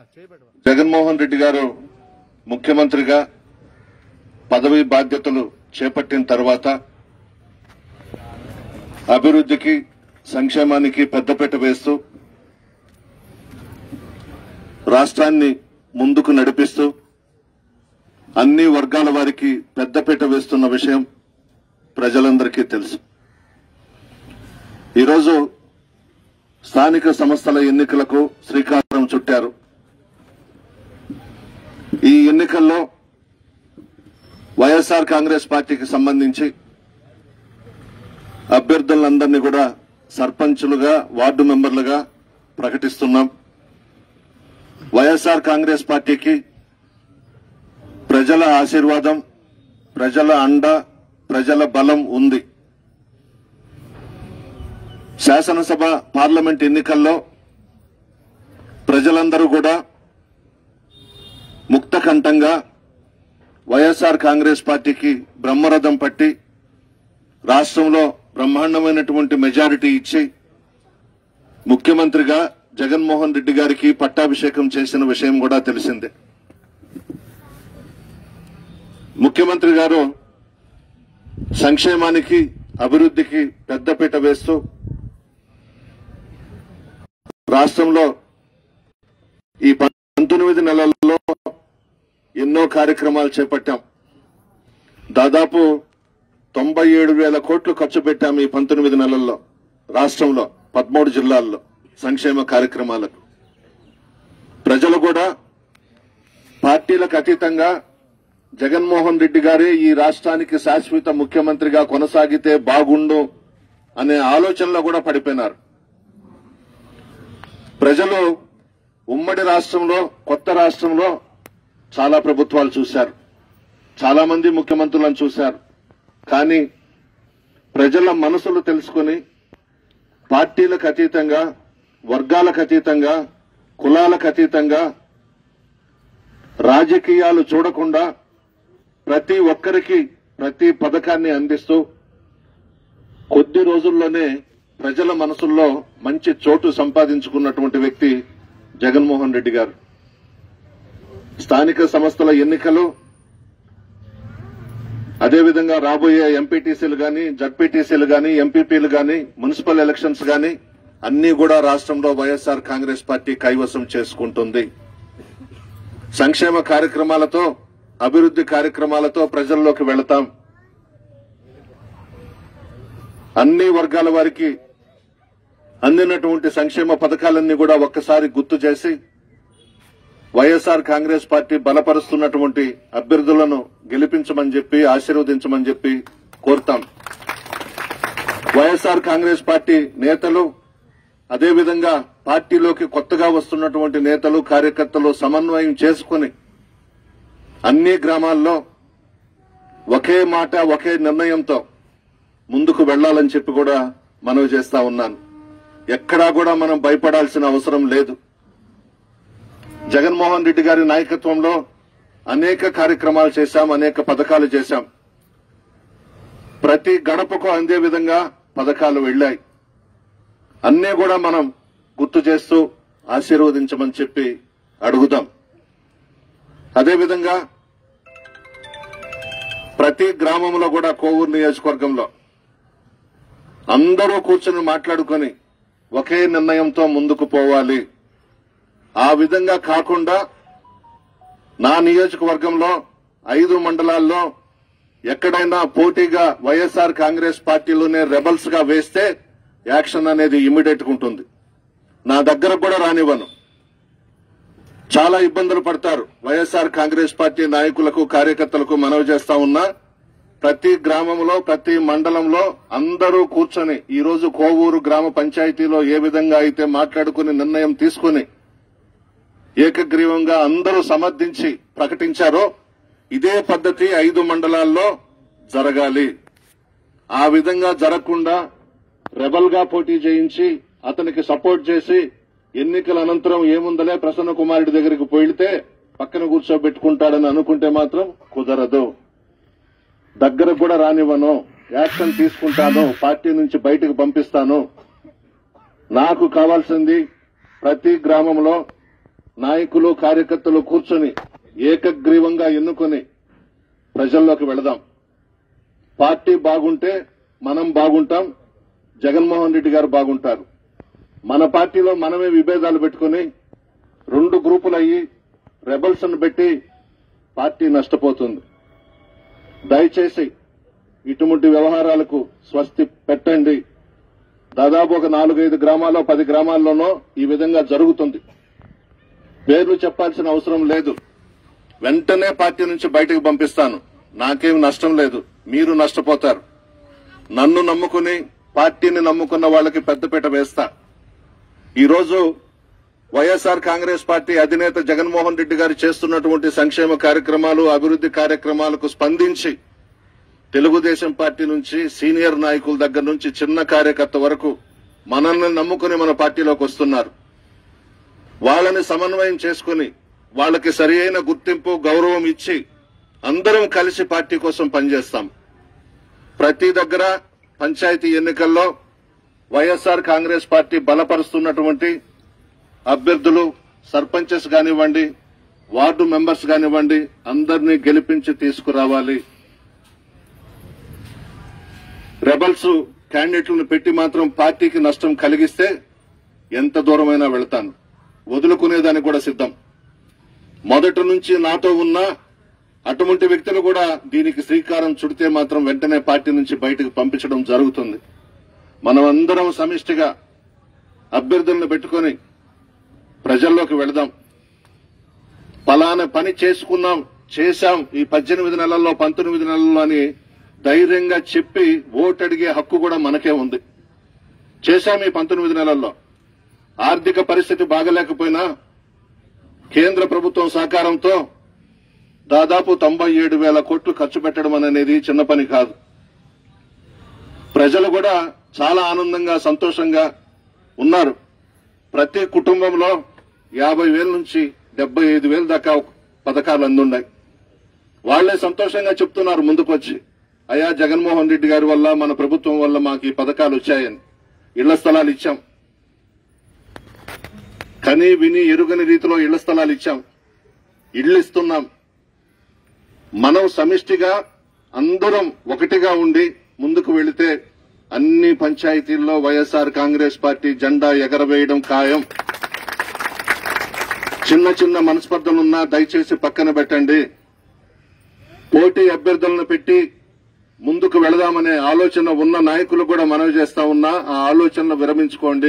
చేయబెట్టవా జగన్మోహన్ రెడ్డి గారు ముఖ్యమంత్రిగా పదవి బాధ్యతలు చేపట్టిన తర్వాత అభివృద్ధికి సంక్షేమానికి పెద్దపీట వేస్తూ రాష్ట్రాన్ని ముందుకు నడిపిస్తూ అన్ని వర్గాల వారికి పెద్దపీట వేస్తున్న విషయం ప్రజలందరికీ తెలుసు ఈరోజు స్థానిక సంస్థల ఎన్నికలకు శ్రీకారం చుట్టారు ఈ ఎన్నికల్లో వైఎస్ఆర్ కాంగ్రెస్ పార్టీకి సంబంధించి అభ్యర్థులందరినీ కూడా సర్పంచులుగా వార్డు మెంబర్లుగా ప్రకటిస్తున్నాం వైఎస్ఆర్ కాంగ్రెస్ పార్టీకి ప్రజల ఆశీర్వాదం ప్రజల అండ ప్రజల బలం ఉంది శాసనసభ పార్లమెంట్ ఎన్నికల్లో ప్రజలందరూ కూడా ముక్తకంఠంగా వైఎస్ఆర్ కాంగ్రెస్ పార్టీకి బ్రహ్మరథం పట్టి రాష్ట్రంలో బ్రహ్మాండమైనటువంటి మెజారిటీ ఇచ్చి ముఖ్యమంత్రిగా జగన్మోహన్ రెడ్డి గారికి పట్టాభిషేకం చేసిన విషయం కూడా తెలిసిందే ముఖ్యమంత్రి గారు సంక్షేమానికి అభివృద్ధికి పెద్దపీట వేస్తూ రాష్ట్రంలో ఈ పంతొమ్మిది నెలల్లో ఎన్నో కార్యక్రమాలు చేపట్టాం దాదాపు తొంభై ఏడు వేల కోట్లు ఖర్చు పెట్టాం ఈ పంతొమ్మిది నెలల్లో రాష్ట్రంలో పదమూడు జిల్లాల్లో సంక్షేమ కార్యక్రమాలకు ప్రజలు కూడా పార్టీలకు అతీతంగా జగన్మోహన్ రెడ్డి గారే ఈ రాష్ట్రానికి శాశ్వత ముఖ్యమంత్రిగా కొనసాగితే బాగుండు అనే ఆలోచనలో కూడా పడిపోయినారు ప్రజలు ఉమ్మడి రాష్ట్రంలో కొత్త రాష్ట్రంలో చాలా ప్రభుత్వాలు చూశారు చాలా మంది ముఖ్యమంత్రులను చూశారు కానీ ప్రజల మనసులు తెలుసుకుని పార్టీలకు అతీతంగా వర్గాలకు అతీతంగా కులాలకు అతీతంగా రాజకీయాలు చూడకుండా ప్రతి ఒక్కరికి ప్రతి పథకాన్ని అందిస్తూ కొద్ది రోజుల్లోనే ప్రజల మనసుల్లో మంచి చోటు సంపాదించుకున్నటువంటి వ్యక్తి జగన్మోహన్ రెడ్డి గారు స్థానిక సంస్థల ఎన్నికలు అదేవిధంగా రాబోయే ఎంపీటీసీలు గాని జడ్పీటీసీలు గాని ఎంపీపీలు గాని మున్సిపల్ ఎలక్షన్స్ గాని అన్ని కూడా రాష్ట్రంలో వైఎస్ఆర్ కాంగ్రెస్ పార్టీ కైవసం చేసుకుంటుంది సంక్షేమ కార్యక్రమాలతో అభివృద్ది కార్యక్రమాలతో ప్రజల్లోకి వెళతాం అన్ని వర్గాల వారికి అందినటువంటి సంక్షేమ పథకాలన్నీ కూడా ఒక్కసారి గుర్తు చేసి వైఎస్ఆర్ కాంగ్రెస్ పార్టీ బలపరుస్తున్నటువంటి అభ్యర్థులను గెలిపించమని చెప్పి ఆశీర్వదించమని చెప్పి కోరుతాం వైఎస్ఆర్ కాంగ్రెస్ పార్టీ నేతలు అదేవిధంగా పార్టీలోకి కొత్తగా వస్తున్నటువంటి నేతలు కార్యకర్తలు సమన్వయం చేసుకుని అన్ని గ్రామాల్లో ఒకే మాట ఒకే నిర్ణయంతో ముందుకు వెళ్లాలని చెప్పి కూడా మనవి చేస్తా ఉన్నాను ఎక్కడా కూడా మనం భయపడాల్సిన అవసరం లేదు జగన్మోహన్ రెడ్డి గారి నాయకత్వంలో అనేక కార్యక్రమాలు చేశాం అనేక పథకాలు చేశాం ప్రతి గడపకు అందే విధంగా పథకాలు వెళ్లాయి అన్నీ కూడా మనం గుర్తు చేస్తూ ఆశీర్వదించమని చెప్పి అడుగుదాం అదేవిధంగా ప్రతి గ్రామంలో కూడా కోవూరు నియోజకవర్గంలో అందరూ కూర్చొని మాట్లాడుకొని ఒకే నిర్ణయంతో ముందుకు పోవాలి ఆ విధంగా కాకుండా నా నియోజకవర్గంలో ఐదు మండలాల్లో ఎక్కడైనా పోటీగా వైఎస్ఆర్ కాంగ్రెస్ పార్టీలోనే రెబల్స్ గా వేస్తే యాక్షన్ అనేది ఇమ్మీడియట్ గా ఉంటుంది నా దగ్గర కూడా రానివ్వను చాలా ఇబ్బందులు పడతారు వైఎస్ఆర్ కాంగ్రెస్ పార్టీ నాయకులకు కార్యకర్తలకు మనవి చేస్తా ఉన్నా ప్రతి గ్రామంలో ప్రతి మండలంలో అందరూ కూర్చొని ఈ రోజు కోవూరు గ్రామ పంచాయతీలో ఏ విధంగా అయితే మాట్లాడుకుని నిర్ణయం తీసుకుని ఏకగ్రీవంగా అందరూ సమర్థించి ప్రకటించారో ఇదే పద్ధతి ఐదు మండలాల్లో జరగాలి ఆ విధంగా జరగకుండా రెబల్ గా పోటీ చేయించి అతనికి సపోర్ట్ చేసి ఎన్నికల అనంతరం ఏముందలే ప్రసన్న కుమారుడి దగ్గరికి పోయితే పక్కన కూర్చోబెట్టుకుంటాడని అనుకుంటే మాత్రం కుదరదు దగ్గర కూడా రానివ్వను యాక్షన్ తీసుకుంటాను పార్టీ నుంచి బయటకు పంపిస్తాను నాకు కావాల్సింది ప్రతి గ్రామంలో నాయకులు కార్యకర్తలు కూర్చొని ఏకగ్రీవంగా ఎన్నుకొని ప్రజల్లోకి వెళదాం పార్టీ బాగుంటే మనం బాగుంటాం జగన్మోహన్ రెడ్డి గారు బాగుంటారు మన పార్టీలో మనమే విభేదాలు పెట్టుకుని రెండు గ్రూపులు అయ్యి రెబల్స్ పెట్టి పార్టీ నష్టపోతుంది దయచేసి ఇటువంటి వ్యవహారాలకు స్వస్తి పెట్టండి దాదాపు ఒక నాలుగైదు గ్రామాల్లో పది గ్రామాల్లోనో ఈ విధంగా జరుగుతుంది పేర్లు చెప్పాల్సిన అవసరం లేదు వెంటనే పార్టీ నుంచి బయటకు పంపిస్తాను నాకేం నష్టం లేదు మీరు నష్టపోతారు నన్ను నమ్ముకుని పార్టీని నమ్ముకున్న వాళ్ళకి పెద్దపీట వేస్తా ఈరోజు వైఎస్ఆర్ కాంగ్రెస్ పార్టీ అధినేత జగన్మోహన్ రెడ్డి గారు చేస్తున్నటువంటి సంక్షేమ కార్యక్రమాలు అభివృద్ది కార్యక్రమాలకు స్పందించి తెలుగుదేశం పార్టీ నుంచి సీనియర్ నాయకుల దగ్గర నుంచి చిన్న కార్యకర్త వరకు మనల్ని నమ్ముకుని మన పార్టీలోకి వస్తున్నారు వాళ్ళని సమన్వయం చేసుకుని వాళ్ళకి సరి అయిన గుర్తింపు గౌరవం ఇచ్చి అందరం కలిసి పార్టీ కోసం పనిచేస్తాం ప్రతి దగ్గర పంచాయతీ ఎన్నికల్లో వైఎస్ఆర్ కాంగ్రెస్ పార్టీ బలపరుస్తున్నటువంటి అభ్యర్థులు సర్పంచెస్ కానివ్వండి వార్డు మెంబర్స్ కానివ్వండి అందరినీ గెలిపించి తీసుకురావాలి రెబల్స్ క్యాండిడేట్లను పెట్టి మాత్రం పార్టీకి నష్టం కలిగిస్తే ఎంత దూరమైనా వెళతాను వదులుకునేదానికి కూడా సిద్ధం మొదటి నుంచి నాతో ఉన్న అటువంటి వ్యక్తులు కూడా దీనికి శ్రీకారం చుడితే మాత్రం వెంటనే పార్టీ నుంచి బయటకు పంపించడం జరుగుతుంది మనం అందరం సమిష్టిగా అభ్యర్థులను పెట్టుకొని ప్రజల్లోకి వెళదాం పలానా పని చేసుకున్నాం చేశాం ఈ పద్దెనిమిది నెలల్లో పంతొమ్మిది నెలల్లో అని ధైర్యంగా చెప్పి ఓటు అడిగే హక్కు కూడా మనకే ఉంది చేశాం ఈ పంతొమ్మిది నెలల్లో ఆర్థిక పరిస్థితి బాగలేకపోయినా కేంద్ర ప్రభుత్వం సహకారంతో దాదాపు తొంభై ఏడు వేల కోట్లు ఖర్చు పెట్టడం అనేది చిన్న పని కాదు ప్రజలు కూడా చాలా ఆనందంగా సంతోషంగా ఉన్నారు ప్రతి కుటుంబంలో యాభై వేల నుంచి డెబ్బై ఐదు వేల దాకా పథకాలు అందున్నాయి వాళ్లే సంతోషంగా చెప్తున్నారు ముందుకొచ్చి అయా జగన్మోహన్ రెడ్డి గారి వల్ల మన ప్రభుత్వం వల్ల మాకు ఈ పథకాలు వచ్చాయని ఇళ్ల స్థలాలు ఇచ్చాం కని విని ఎరుగని రీతిలో ఇళ్ల స్థలాలు ఇచ్చాం ఇళ్లు ఇస్తున్నాం మనం సమిష్టిగా అందరం ఒకటిగా ఉండి ముందుకు వెళితే అన్ని పంచాయతీల్లో వైఎస్ఆర్ కాంగ్రెస్ పార్టీ జెండా ఎగరవేయడం ఖాయం చిన్న చిన్న మనస్పర్ధలున్నా దయచేసి పక్కన పెట్టండి పోటీ అభ్యర్థులను పెట్టి ముందుకు వెళదామనే ఆలోచన ఉన్న నాయకులు కూడా మనవి చేస్తా ఉన్నా ఆ ఆలోచనను విరమించుకోండి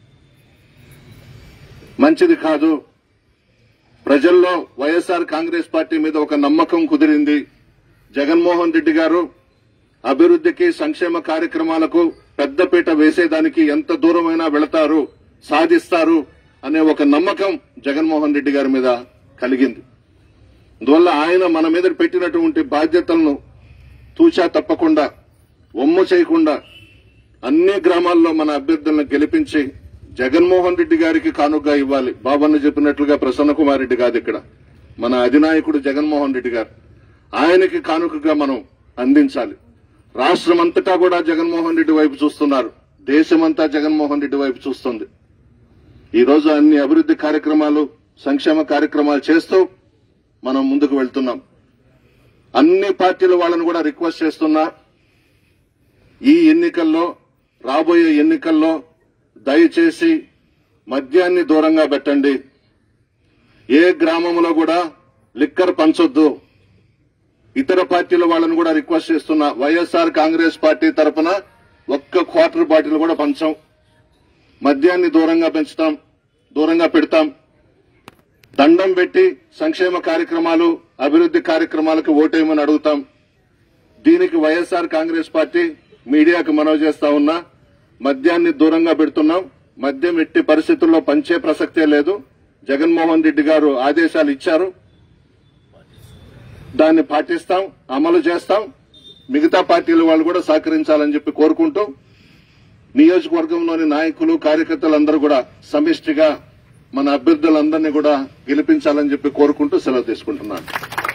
మంచిది కాదు ప్రజల్లో వైఎస్ఆర్ కాంగ్రెస్ పార్టీ మీద ఒక నమ్మకం కుదిరింది జగన్మోహన్ రెడ్డి గారు అభివృద్ధికి సంక్షేమ కార్యక్రమాలకు పెద్దపీట వేసేదానికి ఎంత దూరమైనా వెళతారు సాధిస్తారు అనే ఒక నమ్మకం జగన్మోహన్ రెడ్డి గారి మీద కలిగింది అందువల్ల ఆయన మన మీద పెట్టినటువంటి బాధ్యతలను తూచా తప్పకుండా ఒమ్ము చేయకుండా అన్ని గ్రామాల్లో మన అభ్యర్థులను గెలిపించి జగన్మోహన్ రెడ్డి గారికి కానుకగా ఇవ్వాలి బాబన్న చెప్పినట్లుగా ప్రసన్న కుమార్ రెడ్డి కాదు ఇక్కడ మన అధినాయకుడు జగన్మోహన్ రెడ్డి గారు ఆయనకి కానుకగా మనం అందించాలి రాష్ట్రం అంతటా కూడా జగన్మోహన్ రెడ్డి వైపు చూస్తున్నారు దేశమంతా జగన్మోహన్ రెడ్డి వైపు చూస్తుంది ఈ రోజు అన్ని అభివృద్ది కార్యక్రమాలు సంక్షేమ కార్యక్రమాలు చేస్తూ మనం ముందుకు వెళ్తున్నాం అన్ని పార్టీల వాళ్ళని కూడా రిక్వెస్ట్ చేస్తున్నా ఈ ఎన్నికల్లో రాబోయే ఎన్నికల్లో దయచేసి మద్యాన్ని దూరంగా పెట్టండి ఏ గ్రామంలో కూడా లిక్కర్ పంచొద్దు ఇతర పార్టీల వాళ్ళని కూడా రిక్వెస్ట్ చేస్తున్నా వైఎస్ఆర్ కాంగ్రెస్ పార్టీ తరపున ఒక్క క్వార్టర్ బాటిల్ కూడా పంచం మద్యాన్ని దూరంగా పెంచుతాం దూరంగా పెడతాం దండం పెట్టి సంక్షేమ కార్యక్రమాలు అభివృద్ది కార్యక్రమాలకు ఓటేయమని అడుగుతాం దీనికి వైఎస్ఆర్ కాంగ్రెస్ పార్టీ మీడియాకు మనవి చేస్తా ఉన్నా మద్యాన్ని దూరంగా పెడుతున్నాం మద్యం ఎట్టి పరిస్థితుల్లో పంచే ప్రసక్తే లేదు జగన్మోహన్ రెడ్డి గారు ఆదేశాలు ఇచ్చారు దాన్ని పాటిస్తాం అమలు చేస్తాం మిగతా పార్టీల వాళ్ళు కూడా సహకరించాలని చెప్పి కోరుకుంటూ నియోజకవర్గంలోని నాయకులు కార్యకర్తలందరూ కూడా సమిష్టిగా మన అభ్యర్థులందరినీ కూడా గెలిపించాలని చెప్పి కోరుకుంటూ సెలవు తీసుకుంటున్నాను